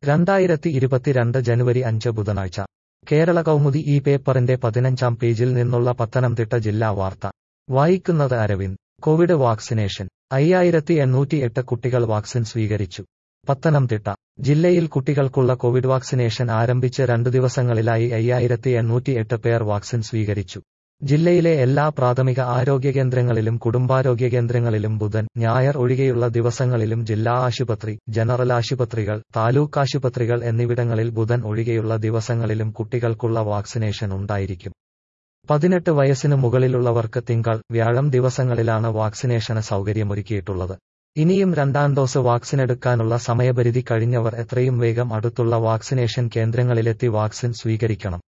രണ്ടായിരത്തി ഇരുപത്തിരണ്ട് ജനുവരി അഞ്ച് ബുധനാഴ്ച കേരള കൗമുദി ഈ പേപ്പറിന്റെ പതിനഞ്ചാം പേജിൽ നിന്നുള്ള പത്തനംതിട്ട ജില്ലാ വാർത്ത വായിക്കുന്നത് അരവിന്ദ് കോവിഡ് വാക്സിനേഷൻ അയ്യായിരത്തി എണ്ണൂറ്റി എട്ട് കുട്ടികൾ വാക്സിൻ സ്വീകരിച്ചു പത്തനംതിട്ട ജില്ലയിൽ കുട്ടികൾക്കുള്ള കോവിഡ് വാക്സിനേഷൻ ആരംഭിച്ച് രണ്ടു ദിവസങ്ങളിലായി അയ്യായിരത്തി എണ്ണൂറ്റി എട്ട് പേർ വാക്സിൻ സ്വീകരിച്ചു ജില്ലയിലെ എല്ലാ പ്രാഥമിക ആരോഗ്യ കേന്ദ്രങ്ങളിലും കുടുംബാരോഗ്യ കേന്ദ്രങ്ങളിലും ബുധൻ ഞായർ ഒഴികെയുള്ള ദിവസങ്ങളിലും ജില്ലാ ആശുപത്രി ജനറൽ ആശുപത്രികൾ താലൂക്ക് ആശുപത്രികൾ എന്നിവിടങ്ങളിൽ ബുധൻ ഒഴികെയുള്ള ദിവസങ്ങളിലും കുട്ടികൾക്കുള്ള വാക്സിനേഷൻ ഉണ്ടായിരിക്കും പതിനെട്ട് വയസ്സിന് മുകളിലുള്ളവർക്ക് തിങ്കൾ വ്യാഴം ദിവസങ്ങളിലാണ് വാക്സിനേഷന് സൗകര്യമൊരുക്കിയിട്ടുള്ളത് ഇനിയും രണ്ടാം ഡോസ് വാക്സിനെടുക്കാനുള്ള സമയപരിധി കഴിഞ്ഞവർ എത്രയും വേഗം അടുത്തുള്ള വാക്സിനേഷൻ കേന്ദ്രങ്ങളിലെത്തി വാക്സിൻ സ്വീകരിക്കണം